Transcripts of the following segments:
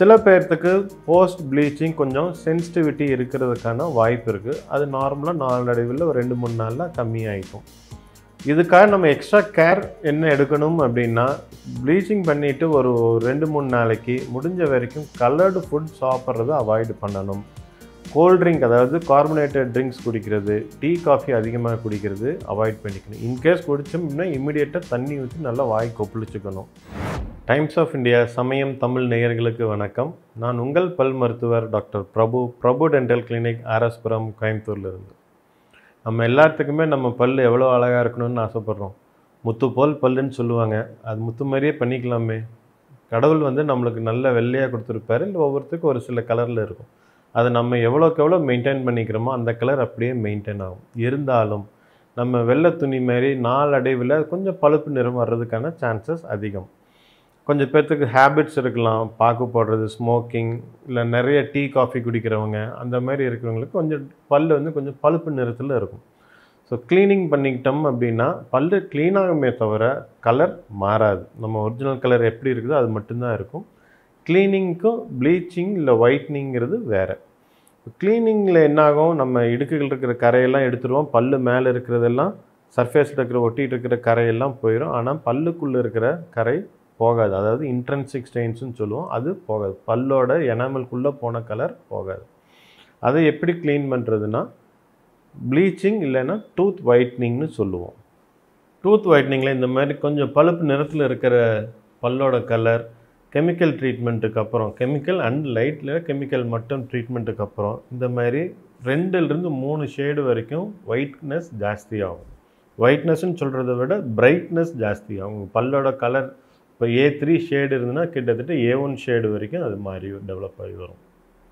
சில பேர்த்துக்கு post bleaching கொஞ்சம் சென்சிட்டிவிட்டி இருக்கிறதுக்கான வாய்ப்பு இருக்குது அது நார்மலாக நாளடைவில் ஒரு ரெண்டு மூணு நாளில் கம்மியாகிக்கும் இதுக்காக நம்ம எக்ஸ்ட்ரா கேர் என்ன எடுக்கணும் அப்படின்னா ப்ளீச்சிங் பண்ணிவிட்டு ஒரு ரெண்டு மூணு நாளைக்கு முடிஞ்ச வரைக்கும் கலர்டு ஃபுட் சாப்பிட்றத அவாய்டு பண்ணணும் கோல்ட் ட்ரிங்க் அதாவது கார்பனேட்டட் ட்ரிங்க்ஸ் குடிக்கிறது டீ காஃபி அதிகமாக குடிக்கிறது அவாய்ட் பண்ணிக்கணும் இன்கேஸ் குடிச்சோம்னா இம்மிடியேட்டாக தண்ணி ஊற்றி நல்லா வாய் கொப்பளிச்சுக்கணும் times of India Samayam Tamil நேயர்களுக்கு வணக்கம் நான் உங்கள் பல் மருத்துவர் doctor Prabhu Prabhu dental clinic R S Puram கோயம்புத்தூர்லேருந்து நம்ம எல்லாத்துக்குமே நம்ம பல் எவ்வளோ அழகாக இருக்கணும்னு ஆசைப்பட்றோம் முத்து போல் பல்லுன்னு சொல்லுவாங்க அது முத்து மாதிரியே பண்ணிக்கலாமே கடவுள் வந்து நம்மளுக்கு நல்ல வெள்ளையாக கொடுத்துருப்பாரு இல்லை ஒவ்வொருத்தருக்கும் ஒரு சில கலரில் இருக்கும் அதை நம்ம எவ்வளோக்கு எவ்வளோ மெயின்டைன் பண்ணிக்கிறோமோ அந்த கலர் அப்படியே மெயின்டைன் ஆகும் இருந்தாலும் நம்ம வெள்ளை துணி மாதிரி நாளடைவில் கொஞ்சம் பழுப்பு நிறம் வர்றதுக்கான சான்சஸ் அதிகம் கொஞ்சம் பேர்த்துக்கு ஹேபிட்ஸ் இருக்கலாம் பாக்கு போடுறது ஸ்மோக்கிங் இல்லை நிறைய டீ காஃபி குடிக்கிறவங்க அந்த மாதிரி இருக்கிறவங்களுக்கு கொஞ்சம் பல் வந்து கொஞ்சம் பழுப்பு நிறத்தில் இருக்கும் ஸோ க்ளீனிங் பண்ணிக்கிட்டோம் அப்படின்னா பல்லு க்ளீன் ஆகுமே தவிர கலர் மாறாது நம்ம ஒரிஜினல் கலர் எப்படி இருக்குதோ அது மட்டும்தான் இருக்கும் க்ளீனிங்க்கும் ப்ளீச்சிங் இல்லை ஒயிட்னிங்கிறது வேறு க்ளீனிங்கில் என்னாகும் நம்ம இடுக்குகள் இருக்கிற கரையெல்லாம் எடுத்துருவோம் பல்லு மேலே இருக்கிறதெல்லாம் சர்ஃபேஸில் இருக்கிற ஒட்டிகிட்டு இருக்கிற கரையெல்லாம் போயிடும் ஆனால் பல்லுக்குள்ளே இருக்கிற கரை போகாது அதாவது இன்ட்ரென்சிக் ஸ்டெயின்ஸ்னு சொல்லுவோம் அது போகாது பல்லோட எனாமல்குள்ளே போன கலர் போகாது அதை எப்படி க்ளீன் பண்ணுறதுன்னா ப்ளீச்சிங் இல்லைன்னா டூத் ஒயிட்னிங்னு சொல்லுவோம் டூத் ஒயிட்னிங்கில் இந்த மாதிரி கொஞ்சம் பழுப்பு நிறத்தில் இருக்கிற பல்லோட கலர் கெமிக்கல் ட்ரீட்மெண்ட்டுக்கு அப்புறம் கெமிக்கல் அண்ட் லைட்டில் கெமிக்கல் மட்டும் ட்ரீட்மெண்ட்டுக்கு அப்புறம் இந்த மாதிரி ரெண்டுலேருந்து மூணு ஷேடு வரைக்கும் ஒயிட்னஸ் ஜாஸ்தி ஆகும் ஒயிட்னஸ்ன்னு சொல்கிறத விட பிரைட்னஸ் ஜாஸ்தி ஆகும் பல்லோட கலர் இப்போ ஏ த்ரீ ஷேடு இருந்ததுன்னா கிட்டத்தட்ட ஏ ஒன் ஷேடு வரைக்கும் அது மாதிரி டெவலப் ஆகி வரும்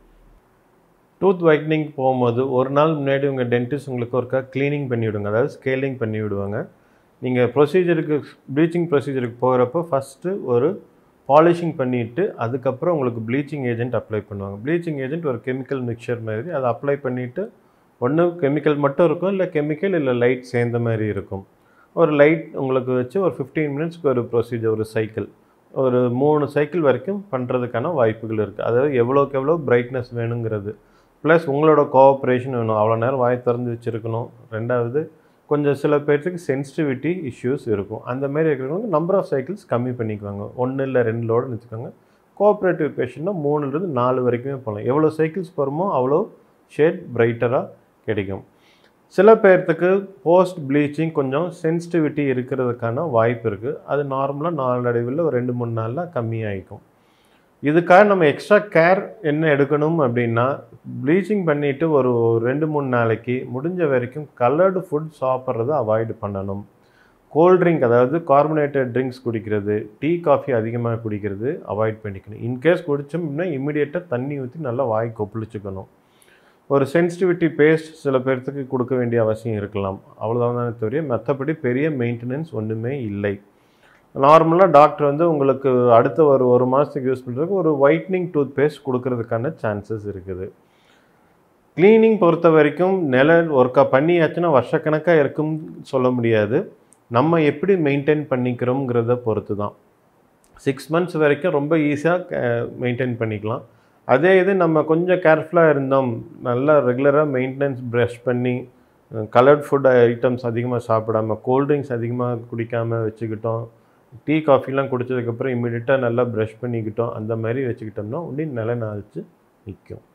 டூத் ஒயிட்னிங் போகும்போது ஒரு நாள் முன்னாடி உங்கள் டென்டிஸ்ட் உங்களுக்கு ஒருக்கா க்ளீனிங் பண்ணி விடுங்க அதாவது ஸ்கேலிங் பண்ணி விடுவாங்க நீங்கள் ப்ரொசீஜருக்கு ப்ளீச்சிங் ப்ரொசீஜருக்கு போகிறப்போ ஃபஸ்ட்டு ஒரு பாலிஷிங் பண்ணிவிட்டு அதுக்கப்புறம் உங்களுக்கு ப்ளீச்சிங் ஏஜென்ட் அப்ளை பண்ணுவாங்க ப்ளீச்சிங் ஏஜென்ட் ஒரு கெமிக்கல் மிக்சர் மாதிரி அதை அப்ளை பண்ணிவிட்டு ஒன்று கெமிக்கல் மட்டும் இருக்கும் இல்லை கெமிக்கல் இல்லை லைட் சேர்ந்த மாதிரி இருக்கும் ஒரு லைட் உங்களுக்கு வச்சு ஒரு ஃபிஃப்டீன் மினிட்ஸ்க்கு ஒரு ப்ரொசீஜர் ஒரு சைக்கிள் ஒரு மூணு சைக்கிள் வரைக்கும் பண்ணுறதுக்கான வாய்ப்புகள் இருக்குது அதாவது எவ்வளோக்கு எவ்வளோ பிரைட்னஸ் வேணுங்கிறது ப்ளஸ் உங்களோட கோஆப்ரேஷன் வேணும் அவ்வளோ நேரம் வாய் திறந்து வச்சுருக்கணும் ரெண்டாவது கொஞ்சம் சில பேர்த்துக்கு சென்சிட்டிவிட்டி இஷ்யூஸ் இருக்கும் அந்த மாதிரி இருக்கிறவங்க நம்பர் ஆஃப் சைக்கிள்ஸ் கம்மி பண்ணிக்குவாங்க ஒன்று இல்லை ரெண்டுலோடு நினச்சிக்கோங்க கோஆப்ரேட்டிவ் பேஷண்ட்னா மூணுலேருந்து நாலு வரைக்குமே போகலாம் எவ்வளோ சைக்கிள்ஸ் போகிறோமோ அவ்வளோ ஷேட் பிரைட்டராக கிடைக்கும் சில பேர்த்துக்கு போஸ்ட் ப்ளீச்சிங் கொஞ்சம் சென்சிட்டிவிட்டி இருக்கிறதுக்கான வாய்ப்பு இருக்குது அது நார்மலாக நாளடைவில் ஒரு ரெண்டு மூணு நாளில் கம்மியாகிக்கும் இதுக்காக நம்ம எக்ஸ்ட்ரா கேர் என்ன எடுக்கணும் அப்படின்னா ப்ளீச்சிங் பண்ணிவிட்டு ஒரு ரெண்டு மூணு நாளைக்கு முடிஞ்ச வரைக்கும் கலர்டு ஃபுட் சாப்பிட்றத அவாய்டு பண்ணணும் கோல்ட் ட்ரிங்க் அதாவது கார்பனேட்டட் ட்ரிங்க்ஸ் குடிக்கிறது டீ காஃபி அதிகமாக குடிக்கிறது அவாய்ட் பண்ணிக்கணும் இன்கேஸ் குடித்தோம்னா இம்மிடியேட்டாக தண்ணி ஊற்றி நல்லா வாய் கொப்பளிச்சுக்கணும் ஒரு சென்சிட்டிவிட்டி பேஸ்ட் சில பேர்த்துக்கு கொடுக்க வேண்டிய அவசியம் இருக்கலாம் அவ்வளோதான் தவிர மற்றபடி பெரிய மெயின்டெனன்ஸ் ஒன்றுமே இல்லை நார்மலாக டாக்டர் வந்து உங்களுக்கு அடுத்த ஒரு ஒரு மாதத்துக்கு யூஸ் பண்ணுறதுக்கு ஒரு ஒயிட்னிங் டூத் பேஸ்ட் கொடுக்கறதுக்கான சான்சஸ் இருக்குது க்ளீனிங் பொறுத்த வரைக்கும் நில ஒர்க்கா பண்ணியாச்சுன்னா வருஷக்கணக்காக இருக்கும்னு சொல்ல முடியாது நம்ம எப்படி மெயின்டைன் பண்ணிக்கிறோங்கிறத பொறுத்து தான் சிக்ஸ் மந்த்ஸ் வரைக்கும் ரொம்ப ஈஸியாக மெயின்டைன் பண்ணிக்கலாம் அதே இது நம்ம கொஞ்சம் கேர்ஃபுல்லாக இருந்தோம் நல்லா ரெகுலராக மெயின்டெனன்ஸ் ப்ரஷ் பண்ணி கலர்ட் ஃபுட் ஐட்டம்ஸ் அதிகமாக சாப்பிடாம கோல்ட்ரிங்க்ஸ் அதிகமாக குடிக்காமல் வச்சுக்கிட்டோம் டீ காஃபிலாம் குடித்ததுக்கப்புறம் இம்மிடியட்டாக நல்லா ப்ரஷ் பண்ணிக்கிட்டோம் அந்த மாதிரி வச்சுக்கிட்டோம்னா உடனே நிலநாளிச்சு நிற்கும்